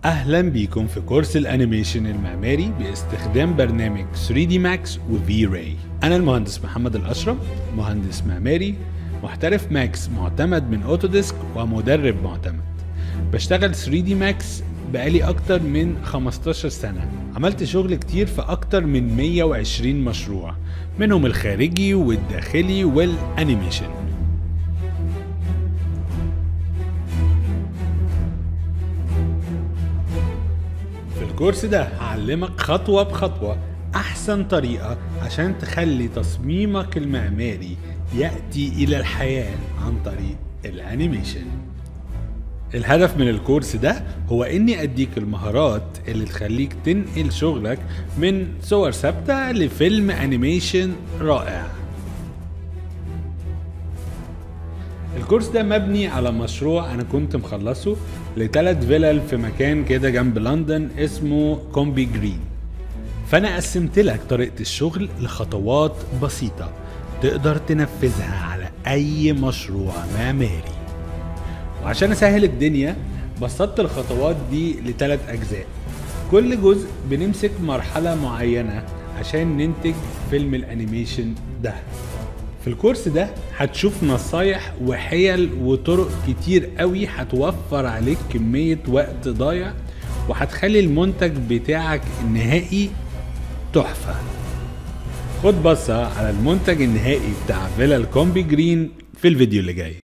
اهلا بيكم في كورس الانيميشن المعماري باستخدام برنامج 3 دي ماكس وفي راي انا المهندس محمد الاشرم مهندس معماري محترف ماكس معتمد من اوتوديسك ومدرب معتمد بشتغل 3 دي ماكس بقالي اكتر من 15 سنة عملت شغل كتير في اكتر من 120 مشروع منهم الخارجي والداخلي والانيميشن في الكورس ده هعلمك خطوة بخطوة أحسن طريقة عشان تخلي تصميمك المعماري يأتي إلى الحياة عن طريق الأنيميشن الهدف من الكورس ده هو إني أديك المهارات اللي تخليك تنقل شغلك من صور ثابتة لفيلم أنيميشن رائع الكورس ده مبني على مشروع انا كنت مخلصه لثلاث فيلل في مكان كده جنب لندن اسمه كومبي جرين فانا قسمت لك طريقة الشغل لخطوات بسيطة تقدر تنفذها على اي مشروع معماري وعشان اسهل الدنيا بسطت الخطوات دي لثلاث اجزاء كل جزء بنمسك مرحلة معينة عشان ننتج فيلم الانيميشن ده في الكورس ده هتشوف نصايح وحيل وطرق كتير قوي هتوفر عليك كمية وقت ضايع وهتخلي المنتج بتاعك النهائي تحفة خد بصة على المنتج النهائي بتاع فيلا الكومبي جرين في الفيديو اللي جاي